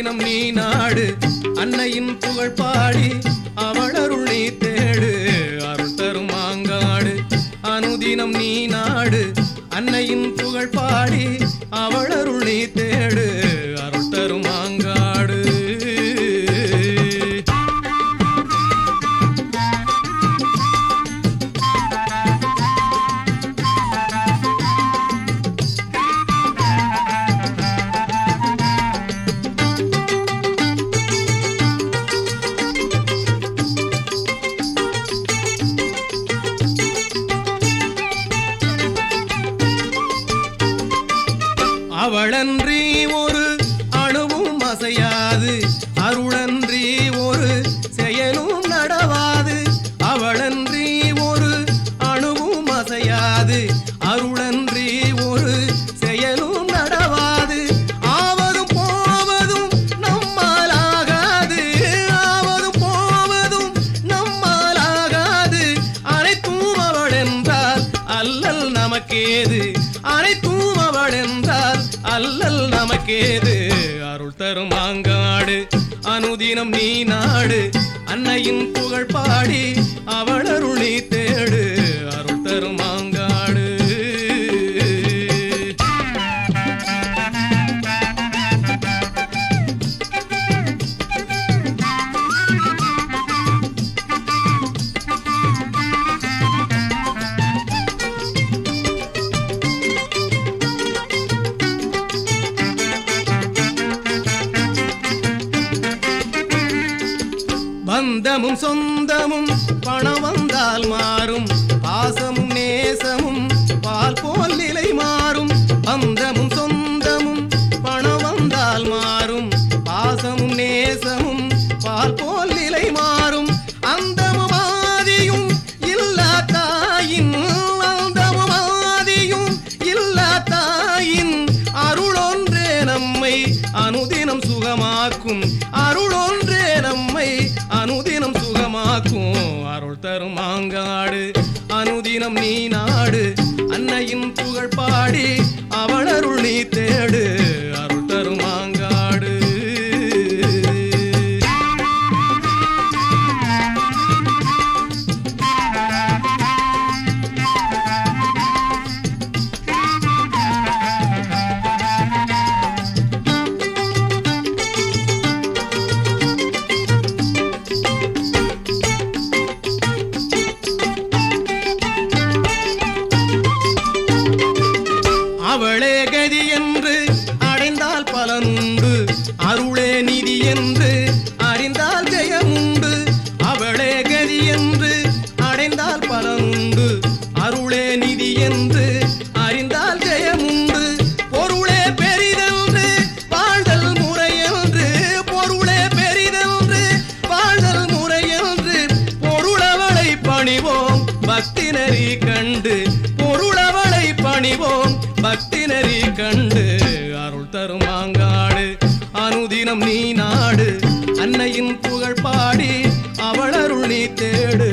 அனுதினம் நீ நாடு அன்னையின் புகழ் பாடி அவளருள் நீ தேடு அருள் தரும் மாங்காடு அனுதினம் நீ நாடு அன்னையின் புகழ் பாடி அவளருள் நீ தேடு அருள் தரும் மாங்காடு அவளன்றி ஒரு அணுவும் அசையாது அருளன்றி ஒரு செயலும் நடவாது அவளன்றி ஒரு அணுவும் அசையாது அருளன்றி ஒரு செயலும் நடவாது ஆவதும் போவதும் நம்மாலாகாது ஆவதும் போவதும் நம்மாலாகாது அனைத்தும் அவள் என்றால் அல்லல் நமக்கேது அனைத்தும் அவள் என்றால் அல்லல் நமக்கேது அருள் தரும் மாங்காடு அனுதினம் நீ நாடு அன்னையின் புகழ் பாடி அவள் அருள் நீ தேடு அருள் தரும் மாங்காடு பந்தமும் சொந்தமும் பணம் வந்தால் மாறும் பாசமும் நேசமும் பால் போல் நிலை மாறும் பந்தமும் சொந்தமும் பணம் வந்தால் மாறும் பாசமும் நேசமும் பால் போல் நிலை மாறும் அந்தமும் ஆதியும் இல்லா தாயின் அந்தமும் ஆதியும் இல்லா தாயின் அருளொன்றே நம்மை அனுதினம் சுகமாக்கும் அருளொன்றே நம்மை அனுதினம் சுகமாக்கும் அருள் தரும் மாங்காடு அனுதினம் நீ நாடு அன்னையின் புகழ் பாடி அவள் அருள் நீ தேடு அருள் தரும் மாங்காடு அவளே கதி என்று அடைந்தால் பலனுண்டு அருளே நிதி என்று அறிந்தால் ஜெயமுண்டு அவளே கதி என்று அடைந்தால் பலனுண்டு அருளே நிதி என்று அறிந்தால் ஜெயமுண்டு பொருளே பெரிதென்று வாழ்தல் முறையென்று பொருளே பெரிதென்று வாழ்தல் முறையென்று பொருளவளை பணிவோம் பக்தி நெறி கண்டு பொருளவளை பணிவோம் பக்தி நெறி கண்டு அருள் தரும் மாங்காடு அனுதினம் நீ நாடு அன்னையின் புகழ் பாடி அவள் அருள் நீ தேடு